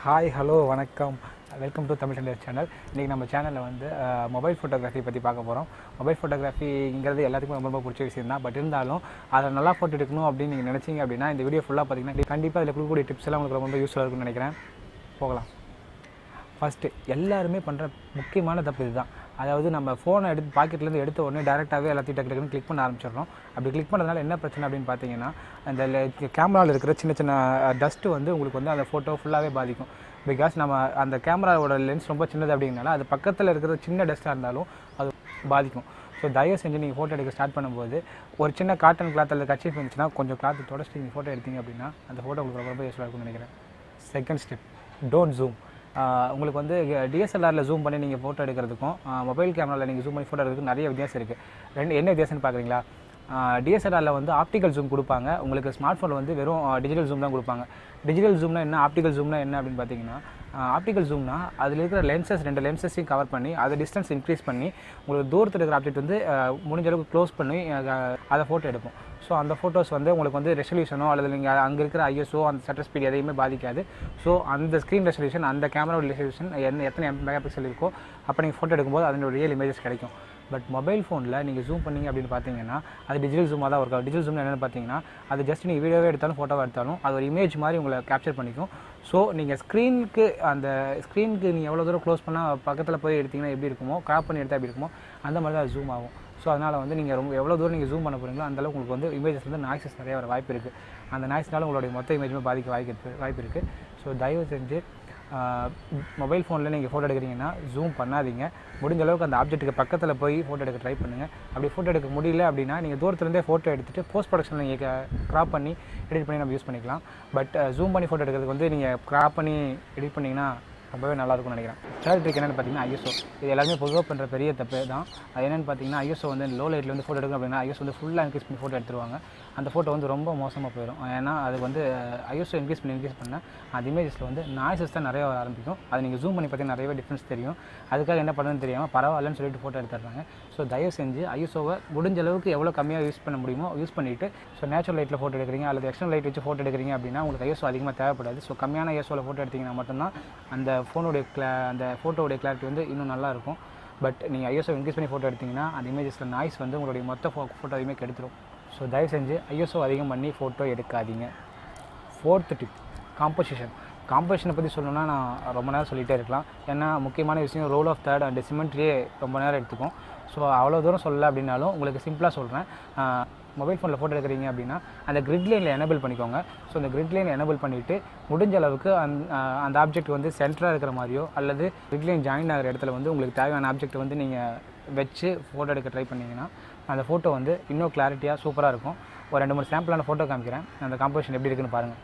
hi hello வணக்கம் welcome to Tamil tender channel இன்றைக்கி நம்ம சேனலில் வந்து மொபைல் ஃபோட்டோகிராஃபி பற்றி பார்க்க போகிறோம் மொபைல் ஃபோட்டோகிராஃபிங்கிறது எல்லாத்துக்கும் ரொம்ப ரொம்ப பிடிச்ச விஷயம் தான் பட் இருந்தாலும் அதை நல்லா ஃபோட்டோ எடுக்கணும் அப்படின்னு நீங்கள் நினச்சிங்க அப்படின்னா இந்த வீடியோ ஃபுல்லாக பார்த்தீங்கன்னா கண்டிப்பாக அதில் கொடுக்கக்கூடிய டிப்ஸ் எல்லாம் உங்களுக்கு ரொம்ப யூஸ்ஃபுல்லாக இருக்கும்னு நினைக்கிறேன் போகலாம் ஃபஸ்ட்டு எல்லாருமே பண்ணுற முக்கியமான தப்பு இதுதான் அதாவது நம்ம ஃபோனை எடுத்து பாக்கெட்லேருந்து எடுத்த உடனே டேரெக்டாகவே எல்லாத்தையும் டக்கு டக்குன்னு கிளிக் பண்ண ஆரம்பிச்சிடுறோம் அப்படி கிளிக் பண்ணதுனால என்ன பிரச்சனை அப்படின்னு பார்த்தீங்கன்னா அந்த கேமராவில் இருக்கிற சின்ன சின்ன டஸ்ட்டு வந்து உங்களுக்கு வந்து அந்த ஃபோட்டோ ஃபுல்லாகவே பாதிக்கும் பிகாஸ் நம்ம அந்த கேமராவோட லென்ஸ் ரொம்ப சின்னது அப்படிங்கனால அது பக்கத்தில் இருக்கிற சின்ன டஸ்ட்டாக இருந்தாலும் அது பாதிக்கும் ஸோ தயவு செஞ்சு நீங்கள் ஃபோட்டோ எடுக்க ஸ்டார்ட் பண்ணும்போது ஒரு சின்ன காட்டன் கிளாத் அல்லது கட்சி இருந்துச்சுன்னா கொஞ்சம் கிளாத் தொடச்சிட்டு நீங்கள் ஃபோட்டோ எடுத்தீங்க அப்படின்னா அந்த ஃபோட்டோ உங்களுக்கு ரொம்ப ரொம்ப யூஸ்ஃபுல்லாக இருக்கும்னு நினைக்கிறேன் செகண்ட் ஸ்டெப் டோன்ட் ஜூம் உங்களுக்கு வந்து டிஎஸ்எல்ஆரில் ஜூம் பண்ணி நீங்கள் ஃபோட்டோ எடுக்கிறதுக்கும் மொபைல் கேமராவில் நீங்கள் ஜூம் பண்ணி ஃபோட்டோ எடுக்கிறதுக்கும் நிறைய வித்தியாசம் இருக்குது ரெண்டு என்ன வித்தியாசம்னு பார்க்குறீங்களா டிஎஸ்எல்ஆரில் வந்து ஆப்டிக்கல் ஜூம் கொடுப்பாங்க உங்களுக்கு ஸ்மார்ட் ஃபோனில் வந்து வெறும் டிஜிட்டல் ஜூம் தான் கொடுப்பாங்க டிஜிட்டல் ஜூம்னா என்ன ஆப்டிக்கல் ஜூம்னா என்ன அப்படின்னு பார்த்தீங்கன்னா ஆப்டிக்கல் ஜூம்னா அதில் இருக்கிற லென்சஸ் ரெண்டு லென்சஸையும் கவர் பண்ணி அதை டிஸ்டன்ஸ் இன்க்ரீஸ் பண்ணி உங்களுக்கு தூரத்தில் இருக்கிற ஆப்ஜெக்ட் வந்து அஹ், முடிஞ்ச அளவுக்கு க்ளோஸ் பண்ணி அஹ், அதை ஃபோட்டோ எடுப்போம் ஸோ அந்த ஃபோட்டோஸ் வந்து உங்களுக்கு வந்து ரெசல்யூஷனோ அல்லது நீங்கள் அங்கே இருக்கிற ஐஎஸ்ஓ அந்த சட்டர் ஸ்பீட் எதையுமே பாதிக்காது ஸோ அந்த ஸ்க்ரீன் ரெசல்யூஷன் அந்த கேமரா ரெசல்யூஷன் என்ன எத்தனை மெகா பிக்சல் இருக்கோ அப்போ நீங்கள் ஃபோட்டோ எடுக்கும்போது அதனோட ரியல் இமேஜஸ் கிடைக்கும் பட் மொபைல் ஃபோனில் நீங்கள் ஜூம் பண்ணீங்க அப்படின்னு பார்த்தீங்கன்னா அது டிஜிட்டல் ஜூமாக தான் ஒர்க் ஆகும் டிஜிட்டல் ஜூம் என்னென்னு பார்த்தீங்கன்னா அது ஜஸ்ட் நீங்கள் வீடியோவே எடுத்தாலும் ஃபோட்டோவாக எடுத்தாலும் அது ஒரு இமேஜ் மாதிரி உங்களை கேப்சர் பண்ணிக்கும் ஸோ நீங்கள் ஸ்க்ரீனுக்கு அந்த ஸ்க்ரீனுக்கு நீங்கள் எவ்வளோ தூரம் க்ளோஸ் பண்ணால் பக்கத்தில் போய் எடுத்தீங்கன்னா எப்படி இருக்குமோ கிராப் பண்ணி எடுத்தால் எப்படி இருக்குமோ அந்த மாதிரி தான் ஜூம் ஆகும் ஸோ அதனால் வந்து நீங்கள் ரொம்ப எவ்வளோ தூரம் நீங்கள் ஜூம் பண்ண போகிறீங்களோ அந்த அளவுக்கு உங்களுக்கு வந்து இமேஜஸ் வந்து நாய்ஸஸ் நிறைய வர வாய்ப்பு இருக்குது அந்த நாய்ஸ்னால உங்களுடைய மொத்த இமேஜுமே பாதிக்க வாய்ப்பு இருக்கு- வாய்ப்பு இருக்குது ஸோ தயவு செஞ்சு மொபைல் ஃபோனில் நீங்கள் ஃபோட்டோ எடுக்கிறீங்கன்னா ஜூம் பண்ணாதீங்க முடிஞ்ச அளவுக்கு அந்த ஆப்ஜெக்ட்டுக்கு பக்கத்தில் போய் ஃபோட்டோ எடுக்க ட்ரை பண்ணுங்கள் அப்படி ஃபோட்டோ எடுக்க முடியல அப்படின்னா நீங்கள் தூரத்துலேருந்தே ஃபோட்டோ எடுத்துகிட்டு போஸ்ட் ப்ரொடக்ஷனில் நீங்கள் க்ராப் பண்ணி எடிட் பண்ணி நம்ம யூஸ் பண்ணிக்கலாம் பட் ஜூம் பண்ணி ஃபோட்டோ எடுக்கிறதுக்கு வந்து நீங்கள் க்ராப் பண்ணி எடிட் பண்ணிங்கன்னா ரொம்பவே நல்லா இருக்கும்னு நினைக்கிறேன் தேர்ட் ட்ரிக் என்னென்னு பார்த்தீங்கன்னா ஐஎஸ்ஓ இது எல்லாருமே பொதுவாக பண்ணுற பெரிய தப்பு தான் அது என்னென்னு பார்த்தீங்கன்னா ஐஎஸ்ஓ வந்து லோ லைட்டில் வந்து ஃபோட்டோ எடுக்கணும் அப்படின்னா ஐஎஸ்ஓ வந்து ஃபுல்லாக இன்க்ரீஸ் பண்ணி ஃபோட்டோ எடுத்துருவாங்க அந்த ஃபோட்டோ வந்து ரொம்ப மோசமாக போயிடும் ஏன்னா அது வந்து ஐஎஸ்ஓ இன்க்ரீஸ் பண்ணி இன்க்ரீஸ் பண்ணால் அந்த இமேஜஸில் வந்து நாய்ஸஸ் தான் நிறைய வர ஆரம்பிக்கும் அது நீங்கள் ஜூம் பண்ணி பார்த்தீங்கன்னா நிறையவே டிஃப்ரென்ஸ் தெரியும் அதுக்காக என்ன பண்ணுன்னு தெரியாமல் பரவாயில்லன்னு சொல்லிட்டு ஃபோட்டோ எடுத்துடுறாங்க ஸோ தயவு செஞ்சு ஐஎஸ்ஓவை முடிஞ்ச அளவுக்கு எவ்வளோ கம்மியாக யூஸ் பண்ண முடியுமோ யூஸ் பண்ணிவிட்டு ஸோ நேச்சுரல் லைட்டில் ஃபோட்டோ எடுக்கிறீங்க அல்லது எக்ஸ்டர்னல் லைட் வச்சு ஃபோட்டோ எடுக்கிறீங்க அப்படின்னா உங்களுக்கு ஐஎஸ்ஓ அதிகமாக தேவைப்படாது ஸோ கம்மியான ஐஎஸ்ஓவில் ஃபோட்டோ எடுத்தீங்கன்னா மட்டும்தான் அந்த ஃபோனுடைய கிளா அந்த ஃபோட்டோடைய கிளாரிட்டி வந்து இன்னும் நல்லா இருக்கும் பட் நீங்கள் ஐஎஸ்ஓ இன்க்ரீஸ் பண்ணி ஃபோட்டோ எடுத்தீங்கன்னா அந்த இமேஜஸில் நாய்ஸ் வந்து உங்களுடைய மொத்த ஃபோ ஃபோட்டோவையுமே கெடுத்துரும் ஸோ தயவு செஞ்சு ஐஎஸ்ஓ அதிகம் பண்ணி ஃபோட்டோ எடுக்காதீங்க ஃபோர்த் டிப் காம்போசிஷன் காம்போசிஷனை பற்றி சொல்லணும்னா நான் ரொம்ப நேரம் சொல்லிகிட்டே இருக்கலாம் ஏன்னா முக்கியமான விஷயம் ரோல் ஆஃப் தேர்ட் அண்ட் சிமெண்ட்ரியே ரொம்ப நேரம் எடுத்துக்கும் ஸோ அவ்வளோ தூரம் சொல்லல அப்படின்னாலும் உங்களுக்கு சிம்பிளாக சொல்கிறேன் மொபைல் ஃபோனில் ஃபோட்டோ எடுக்கிறீங்க அப்படின்னா அந்த கிரிட் லைனில் எனேபிள் பண்ணிக்கோங்க ஸோ அந்த கிரிட் லைன் எனேபிள் பண்ணிவிட்டு முடிஞ்ச அளவுக்கு அந்த அந்த ஆப்ஜெக்ட் வந்து சென்டராக இருக்கிற மாதிரியோ அல்லது கிரிட் லைன் ஜாயின் ஆகிற இடத்துல வந்து உங்களுக்கு தேவையான ஆப்ஜெக்ட் வந்து நீங்கள் வச்சு ஃபோட்டோ எடுக்க ட்ரை பண்ணிங்கன்னா அந்த ஃபோட்டோ வந்து இன்னும் கிளாரிட்டியாக சூப்பராக இருக்கும் ஒரு ரெண்டு மூணு சாம்பிளான ஃபோட்டோ காமிக்கிறேன் அந்த காம்போசிஷன் எப்படி இருக்குன்னு பாருங்கள்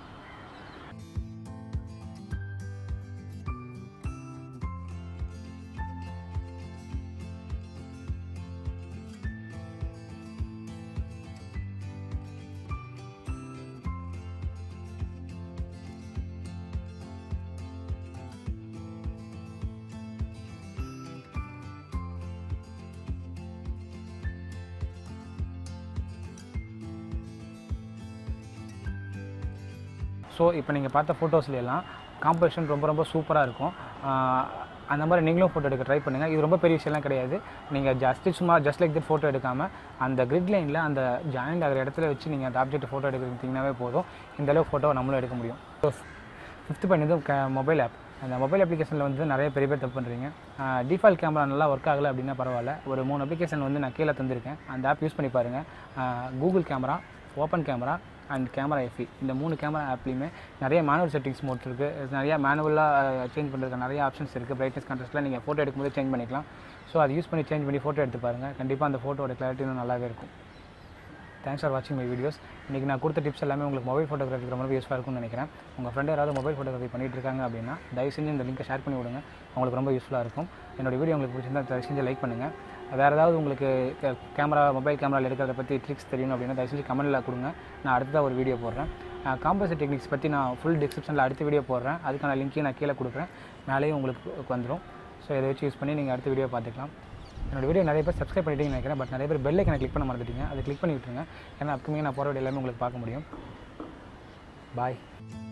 ஸோ இப்போ நீங்கள் பார்த்த ஃபோட்டோஸ்ல எல்லாம் காம்போசிஷன் ரொம்ப ரொம்ப சூப்பராக இருக்கும் ஆஹ் அந்த மாதிரி நீங்களும் ஃபோட்டோ எடுக்க ட்ரை பண்ணுங்கள் இது ரொம்ப பெரிய விஷயம்லாம் கிடையாது நீங்கள் ஜஸ்ட் சும்மா ஜஸ்ட் லைக் தட் ஃபோட்டோ எடுக்காமல் அந்த கிரிட் லைனில் அந்த ஜாயிண்ட் ஆகிற இடத்துல வச்சு நீங்கள் அந்த ஆப்ஜெக்ட் ஃபோட்டோ எடுக்கிறீங்கன்னாவே போதும் இந்த அளவுக்கு ஃபோட்டோ நம்மளும் எடுக்க முடியும் ஸோ ஃபிஃப்த்து பாயிண்ட் வந்து க மொபைல் ஆப் அந்த மொபைல் அப்ளிகேஷனில் வந்து நிறைய பெரிய பேர் தப்பு பண்ணுறீங்க டிஃபால்ட் கேமரா நல்லா ஒர்க் ஆகலை அப்படின்னா பரவாயில்ல ஒரு மூணு அப்ளிகேஷன் வந்து நான் கீழே தந்திருக்கேன் அந்த ஆப் யூஸ் பண்ணி பாருங்கள் Google camera open camera and camera எஃபி இந்த மூணு கேமரா ஆப்லேயுமே நிறைய மேனுவல் செட்டிங்ஸ் மோட் இருக்குது நிறைய மேனுவலாக சேஞ்ச் பண்ணுறதுக்கு நிறைய ஆப்ஷன்ஸ் இருக்குது பிரைட்னஸ் கான்ட்ராஸ்ட்டில் நீங்கள் ஃபோட்டோ எடுக்கும்போது சேஞ்ச் பண்ணிக்கலாம் ஸோ அதை யூஸ் பண்ணி சேஞ்ச் பண்ணி ஃபோட்டோ எடுத்து பாருங்கள் கண்டிப்பாக அந்த ஃபோட்டோட கிளாரிட்டி இன்னும் நல்லாவே இருக்கும் தேங்க்ஸ் ஃபார் வாட்சிங் மை வீடியோஸ் இன்றைக்கி நான் கொடுத்த டிப்ஸ் எல்லாமே உங்களுக்கு மொபைல் ஃபோட்டோகிராஃபி ரொம்ப யூஸ்ஃபுல்லாக இருக்கும்னு நினைக்கிறேன் உங்கள் ஃப்ரெண்ட் யாராவது மொபைல் ஃபோட்டோகிராஃபி பண்ணிட்டு இருக்காங்க அப்படின்னா தயவு செஞ்சு இந்த லிங்கை ஷேர் பண்ணி விடுங்க உங்களுக்கு ரொம்ப யூஸ்ஃபுல்லாக இருக்கும் என்னோட வீடியோ உங்களுக்கு பிடிச்சிருந்தா தயவு செஞ்சு லைக் பண்ணுங்கள் வேறு ஏதாவது உங்களுக்கு கேமரா மொபைல் கேமராவில் எடுக்கிறத பற்றி ட்ரிக்ஸ் தெரியணும் அப்படின்னா தயவு செஞ்சு கமெண்ட்டில் கொடுங்க நான் அடுத்ததாக ஒரு வீடியோ போடுறேன் காம்போசிட் டெக்னிக்ஸ் பற்றி நான் ஃபுல் டிஸ்கிரிப்ஷனில் அடுத்த வீடியோ போடுறேன் அதுக்கான லிங்க்கையும் நான் கீழே கொடுக்குறேன் மேலேயும் உங்களுக்கு வந்துடும் ஸோ இதை வச்சு யூஸ் பண்ணி நீங்கள் அடுத்த வீடியோ பார்த்துக்கலாம் என்னோட வீடியோ நிறைய பேர் சப்ஸ்கிரைப் பண்ணிட்டீங்கன்னு நினைக்கிறேன் பட் நிறைய பேர் பெல் ஐக்கனை கிளிக் பண்ண மறந்துட்டீங்க அதை கிளிக் பண்ணி விட்டுருங்க ஏன்னா அப்கமிங் நான் போகிற வீடியோ எல்லாமே உங்களுக்கு பார்க்க முடியும் பாய்